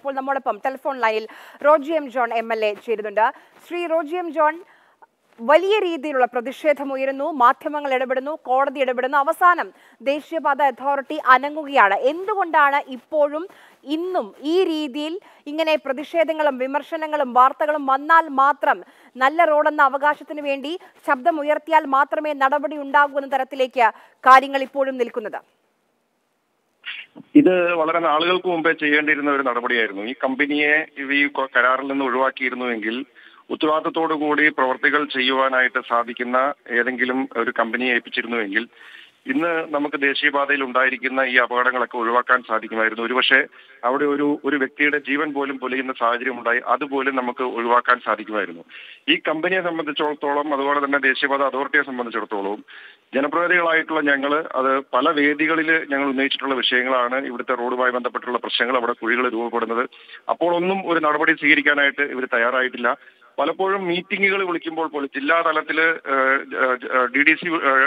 ഇപ്പോൾ നമ്മോടൊപ്പം ടെലിഫോൺ ലൈനിൽ Roji M John M L A ചേരുന്നുണ്ട് ശ്രീ റോജി എം ജോൺ വലിയ രീതിയിലുള്ള പ്രതിഷേധം ഉയരുന്നു മാധ്യമങ്ങൾ ഇടപെടുന്നു കോടതി ഇടപെടുന്നു അവസാനം ദേശീയപാത അതോറിറ്റി അനങ്ങുകയാണ് എന്തുകൊണ്ടാണ് ഇപ്പോഴും ഇന്നും ഈ രീതിയിൽ ഇങ്ങനെ പ്രതിഷേധങ്ങളും വിമർശനങ്ങളും വാർത്തകളും വന്നാൽ മാത്രം നല്ല റോഡെന്ന അവകാശത്തിന് വേണ്ടി ശബ്ദമുയർത്തിയാൽ മാത്രമേ നടപടി ഉണ്ടാകൂ എന്ന തരത്തിലേക്ക് കാര്യങ്ങൾ ഇപ്പോഴും നിൽക്കുന്നത് ഇത് വളരെ നാളുകൾക്ക് മുമ്പേ ചെയ്യേണ്ടിയിരുന്ന ഒരു നടപടിയായിരുന്നു ഈ കമ്പനിയെ ഈ കരാറിൽ നിന്ന് ഒഴിവാക്കിയിരുന്നുവെങ്കിൽ ഉത്തരവാദിത്തത്തോടു കൂടി പ്രവർത്തികൾ ചെയ്യുവാനായിട്ട് സാധിക്കുന്ന ഏതെങ്കിലും ഒരു കമ്പനിയെ ഏൽപ്പിച്ചിരുന്നുവെങ്കിൽ ഇന്ന് നമുക്ക് ദേശീയപാതയിൽ ഉണ്ടായിരിക്കുന്ന ഈ അപകടങ്ങളൊക്കെ ഒഴിവാക്കാൻ സാധിക്കുമായിരുന്നു ഒരുപക്ഷെ അവിടെ ഒരു ഒരു വ്യക്തിയുടെ ജീവൻ പോലും പൊലിയുന്ന സാഹചര്യം ഉണ്ടായി അതുപോലും നമുക്ക് ഒഴിവാക്കാൻ സാധിക്കുമായിരുന്നു ഈ കമ്പനിയെ സംബന്ധിച്ചിടത്തോളം അതുപോലെ തന്നെ ദേശീയപാത അതോറിറ്റിയെ സംബന്ധിച്ചിടത്തോളം ജനപ്രതിനിധികളായിട്ടുള്ള ഞങ്ങൾ അത് പല വേദികളിൽ ഞങ്ങൾ ഉന്നയിച്ചിട്ടുള്ള വിഷയങ്ങളാണ് ഇവിടുത്തെ റോഡുമായി ബന്ധപ്പെട്ടുള്ള പ്രശ്നങ്ങൾ അവിടെ കുഴികൾ രൂപപ്പെടുന്നത് അപ്പോൾ ഒന്നും ഒരു നടപടി സ്വീകരിക്കാനായിട്ട് ഇവർ തയ്യാറായിട്ടില്ല പലപ്പോഴും മീറ്റിങ്ങുകൾ വിളിക്കുമ്പോൾ പോലും ജില്ലാ തലത്തില് ഡി ഡി സി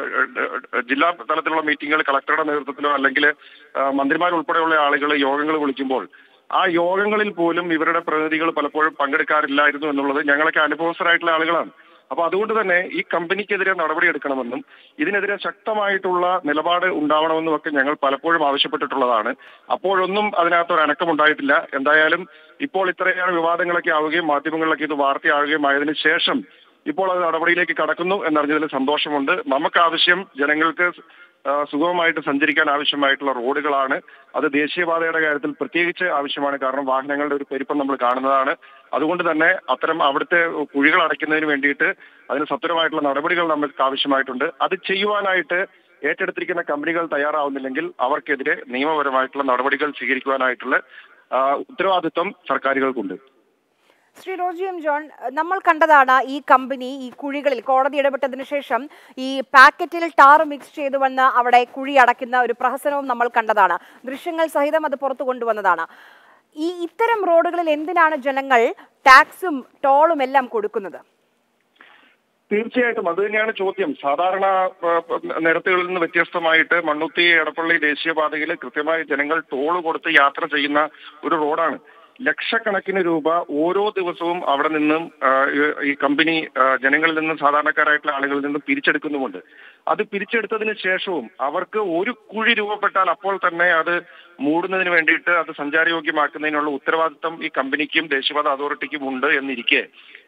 ജില്ലാ തലത്തിലുള്ള മീറ്റിങ്ങുകൾ കളക്ടറുടെ നേതൃത്വത്തിലോ അല്ലെങ്കിൽ മന്ത്രിമാരുൾപ്പെടെയുള്ള ആളുകൾ യോഗങ്ങൾ വിളിക്കുമ്പോൾ ആ യോഗങ്ങളിൽ പോലും ഇവരുടെ പ്രതിനിധികൾ പലപ്പോഴും പങ്കെടുക്കാറില്ലായിരുന്നു എന്നുള്ളത് ഞങ്ങളൊക്കെ അനുഭവസ്ഥരായിട്ടുള്ള ആളുകളാണ് അപ്പൊ അതുകൊണ്ട് തന്നെ ഈ കമ്പനിക്കെതിരെ നടപടിയെടുക്കണമെന്നും ഇതിനെതിരെ ശക്തമായിട്ടുള്ള നിലപാട് ഉണ്ടാവണമെന്നും ഒക്കെ ഞങ്ങൾ പലപ്പോഴും ആവശ്യപ്പെട്ടിട്ടുള്ളതാണ് അപ്പോഴൊന്നും അതിനകത്ത് ഒരു അനക്കം ഉണ്ടായിട്ടില്ല എന്തായാലും ഇപ്പോൾ ഇത്രയേറെ വിവാദങ്ങളൊക്കെ ആവുകയും മാധ്യമങ്ങളിലൊക്കെ ഇത് വാർത്തയാവുകയും ആയതിനു ശേഷം ഇപ്പോൾ അത് നടപടിയിലേക്ക് കടക്കുന്നു എന്നറിഞ്ഞതിൽ സന്തോഷമുണ്ട് നമുക്ക് ആവശ്യം ജനങ്ങൾക്ക് സുഗമമായിട്ട് സഞ്ചരിക്കാൻ ആവശ്യമായിട്ടുള്ള റോഡുകളാണ് അത് ദേശീയപാതയുടെ കാര്യത്തിൽ പ്രത്യേകിച്ച് ആവശ്യമാണ് കാരണം വാഹനങ്ങളുടെ ഒരു പെരുപ്പം നമ്മൾ കാണുന്നതാണ് അതുകൊണ്ട് തന്നെ അത്തരം അവിടുത്തെ കുഴികൾ അടയ്ക്കുന്നതിന് വേണ്ടിയിട്ട് അതിന് സത്വരമായിട്ടുള്ള നടപടികൾ നമുക്ക് ആവശ്യമായിട്ടുണ്ട് അത് ചെയ്യുവാനായിട്ട് ഏറ്റെടുത്തിരിക്കുന്ന കമ്പനികൾ തയ്യാറാവുന്നില്ലെങ്കിൽ അവർക്കെതിരെ നിയമപരമായിട്ടുള്ള നടപടികൾ സ്വീകരിക്കുവാനായിട്ടുള്ള ഉത്തരവാദിത്വം സർക്കാരുകൾക്കുണ്ട് ശ്രീ റോജി എം ജോൺ നമ്മൾ കണ്ടതാണ് ഈ കമ്പനി ഈ കുഴികളിൽ കോടതി ഇടപെട്ടതിന് ശേഷം ഈ പാക്കറ്റിൽ ടാർ മിക്സ് ചെയ്തു വന്ന് അവിടെ കുഴി അടയ്ക്കുന്ന ഒരു പ്രഹസനവും നമ്മൾ കണ്ടതാണ് ദൃശ്യങ്ങൾ സഹിതം അത് പുറത്തു കൊണ്ടുവന്നതാണ് ഈ ഇത്തരം റോഡുകളിൽ എന്തിനാണ് ജനങ്ങൾ ടാക്സും ടോളും എല്ലാം കൊടുക്കുന്നത് തീർച്ചയായിട്ടും അത് തന്നെയാണ് ചോദ്യം സാധാരണ നിരത്തുകളിൽ നിന്ന് വ്യത്യസ്തമായിട്ട് മണ്ണുത്തി എടപ്പള്ളി ദേശീയപാതയിൽ കൃത്യമായി ജനങ്ങൾ ടോള് കൊടുത്ത് യാത്ര ചെയ്യുന്ന ഒരു റോഡാണ് ലക്ഷക്കണക്കിന് രൂപ ഓരോ ദിവസവും അവിടെ നിന്നും ഈ കമ്പനി ജനങ്ങളിൽ നിന്നും സാധാരണക്കാരായിട്ടുള്ള ആളുകളിൽ നിന്നും പിരിച്ചെടുക്കുന്നുമുണ്ട് അത് പിരിച്ചെടുത്തതിന് ശേഷവും അവർക്ക് ഒരു കുഴി രൂപപ്പെട്ടാൽ അപ്പോൾ തന്നെ അത് മൂടുന്നതിന് വേണ്ടിയിട്ട് അത് സഞ്ചാരയോഗ്യമാക്കുന്നതിനുള്ള ഉത്തരവാദിത്തം ഈ കമ്പനിക്കും ദേശീയപാത അതോറിറ്റിക്കും ഉണ്ട് എന്നിരിക്കെ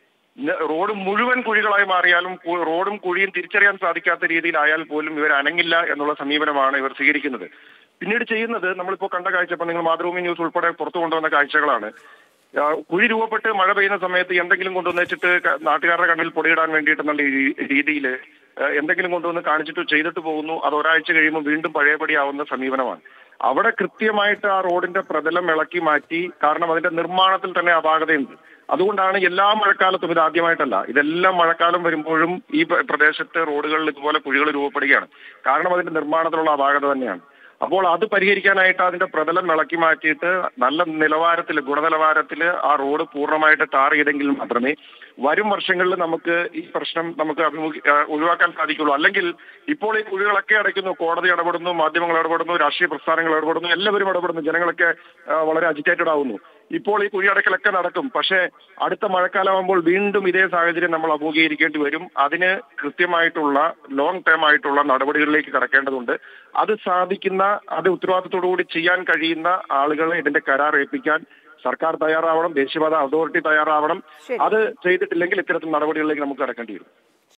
റോഡ് മുഴുവൻ കുഴികളായി മാറിയാലും റോഡും കുഴിയും തിരിച്ചറിയാൻ സാധിക്കാത്ത രീതിയിലായാൽ പോലും ഇവർ അനങ്ങില്ല എന്നുള്ള സമീപനമാണ് ഇവർ സ്വീകരിക്കുന്നത് പിന്നീട് ചെയ്യുന്നത് നമ്മളിപ്പോ കണ്ട കാഴ്ച ഇപ്പൊ നിങ്ങൾ മാതൃഭൂമി ന്യൂസ് ഉൾപ്പെടെ പുറത്തു കൊണ്ടുവന്ന കാഴ്ചകളാണ് കുഴി രൂപപ്പെട്ട് മഴ പെയ്യുന്ന സമയത്ത് എന്തെങ്കിലും കൊണ്ടുവന്ന് വെച്ചിട്ട് നാട്ടുകാരുടെ കണ്ണിൽ പൊടിയിടാൻ വേണ്ടിയിട്ടെന്നുള്ള രീതിയിൽ എന്തെങ്കിലും കൊണ്ടുവന്ന് കാണിച്ചിട്ട് ചെയ്തിട്ട് പോകുന്നു അത് ഒരാഴ്ച കഴിയുമ്പോൾ വീണ്ടും പഴയപടിയാവുന്ന സമീപനമാണ് അവിടെ കൃത്യമായിട്ട് ആ റോഡിന്റെ പ്രതലം ഇളക്കി മാറ്റി കാരണം അതിന്റെ നിർമ്മാണത്തിൽ തന്നെ അപാകതയുണ്ട് അതുകൊണ്ടാണ് എല്ലാ മഴക്കാലത്തും ഇത് ആദ്യമായിട്ടല്ല ഇതെല്ലാം മഴക്കാലം വരുമ്പോഴും ഈ പ്രദേശത്ത് റോഡുകളിൽ ഇതുപോലെ കുഴികൾ രൂപപ്പെടുകയാണ് കാരണം അതിന്റെ നിർമ്മാണത്തിലുള്ള അപാകത തന്നെയാണ് അപ്പോൾ അത് പരിഹരിക്കാനായിട്ട് അതിന്റെ പ്രതലം ഇളക്കി മാറ്റിയിട്ട് നല്ല നിലവാരത്തിൽ ഗുണനിലവാരത്തിൽ ആ റോഡ് പൂർണ്ണമായിട്ട് ടാർ ചെയ്തെങ്കിൽ മാത്രമേ വരും വർഷങ്ങളിൽ നമുക്ക് ഈ പ്രശ്നം നമുക്ക് അഭിമുഖി ഒഴിവാക്കാൻ സാധിക്കുള്ളൂ അല്ലെങ്കിൽ ഇപ്പോൾ ഈ കുഴികളൊക്കെ അടയ്ക്കുന്നു കോടതി ഇടപെടുന്നു മാധ്യമങ്ങൾ ഇടപെടുന്നു രാഷ്ട്രീയ പ്രസ്ഥാനങ്ങൾ ഇടപെടുന്നു എല്ലാവരും ഇടപെടുന്നു ജനങ്ങളൊക്കെ വളരെ അജിറ്റേറ്റഡ് ആവുന്നു ഇപ്പോൾ ഈ കുഴിയടക്കലൊക്കെ നടക്കും പക്ഷേ അടുത്ത മഴക്കാലമാകുമ്പോൾ വീണ്ടും ഇതേ സാഹചര്യം നമ്മൾ അഭിമുഖീകരിക്കേണ്ടി വരും അതിന് കൃത്യമായിട്ടുള്ള ലോങ് ടേം ആയിട്ടുള്ള നടപടികളിലേക്ക് കടക്കേണ്ടതുണ്ട് അത് സാധിക്കുന്ന അത് ഉത്തരവാദിത്തോടു കൂടി ചെയ്യാൻ കഴിയുന്ന ആളുകളെ ഇതിന്റെ കരാർ ഏൽപ്പിക്കാൻ സർക്കാർ തയ്യാറാവണം ദേശീയപാത അതോറിറ്റി തയ്യാറാവണം അത് ചെയ്തിട്ടില്ലെങ്കിൽ ഇത്തരത്തിൽ നടപടികളിലേക്ക് നമുക്ക് കടക്കേണ്ടി വരും